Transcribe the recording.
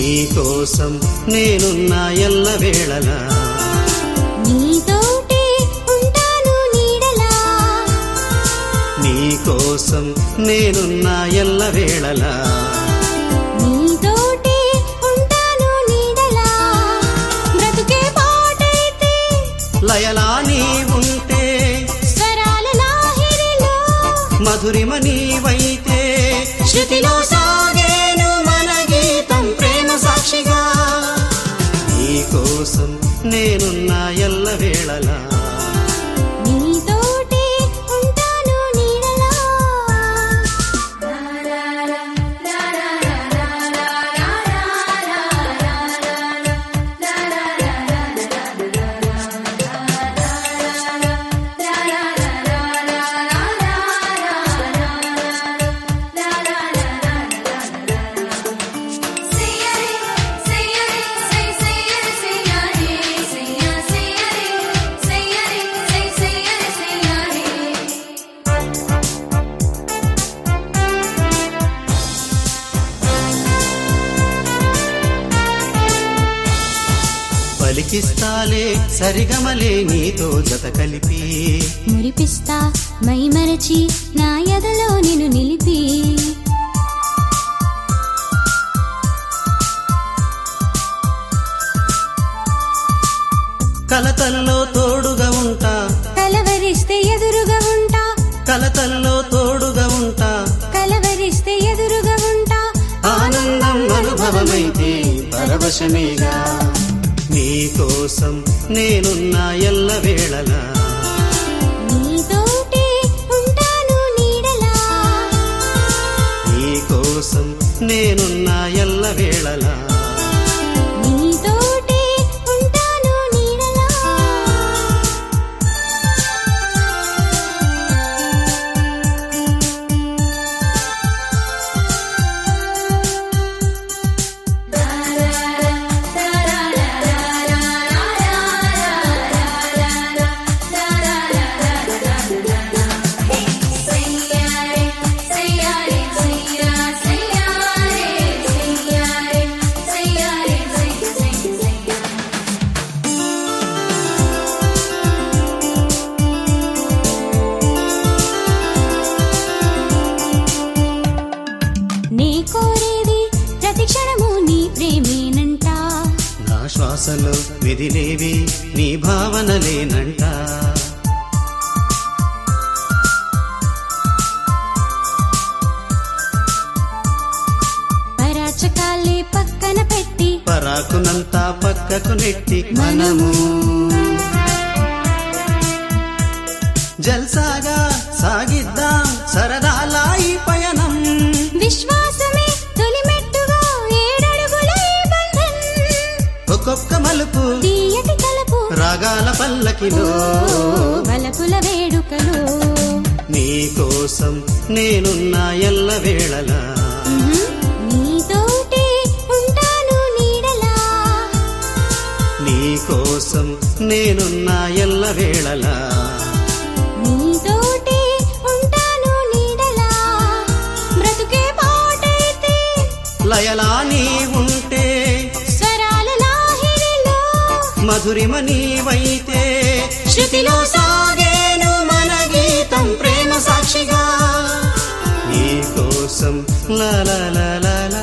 నీకోసం నేనున్నా ఎల్ల వేళలా నీతోటే ఉంటాను నీడలా నీకోసం నేనున్నా ఎల్ల వేళలా నీతోటే ఉంటాను నీడలా బ్రతుకే పాటైతే లయలా నీ ఉంటే స్వరాల లాహిరిలో మధురిమ నీవైతే శృతిలో సాగేను మన గీతం ప్రేమ సాక్షిగా నీకోసం నేనున్నా ఎల్ల వేళలా నీతోటే ఉంటాను నీడలా పలికిస్తాలే సరిగమలే నీతో జత కలిపి మురిపిస్తా మై మరచి నా ఎదలో నిన్ను నిలిపి కలతల్లో తోడుగా ఉంటా కలవరిస్తే ఎదురుగా ఉంటా కలతల్లో తోడుగా ఉంటా కలవరిస్తే ఎదురుగా ఉంటా ఆనందం అనుభవమైతే పరవశమేగా నీకోసం నేనున్నా ఎల్ల వేళలా నీతోటే ఉంటాను నీడలా నీకోసం నేనున్నా ఎల్ల వేళలా నీతోటే ఉంటాను నీడలా నీ కోరేది ప్రతి క్షణము నీ ప్రేమేనంట నా శ్వాసలో విధిలేవి నీ భావనలేనంట పరాచకాలే పక్కన పెట్టి పరాకునంతా పక్కకు నెట్టి మనము జల్సాగా సాగిద్దాం సరదాలా ఈ పయనం విశ్వాసమే తొలిమెట్టుగా ఏడడుగుల ఈ బంధం ఒక్కొక్క మలుపు తీయటి కలపు రాగాల పల్లకిలో వలపుల వేడుకలో నీకోసం నేనున్నా ఎల్ల వేళలా ఉహు, నీతోటే ఉంటాను నీడలా నీకోసం నేనున్నా ఎల్ల వేళలా నీతోటే ఉంటాను నీడలా బ్రతుకే పాటైతే లయలా నీ ఉంటే స్వరాల లాహిరిలో మధురిమ నీవైతే శృతిలో సాగేను మన గీతం ప్రేమ సాక్షిగా నీకోసం లా లా లా లా లా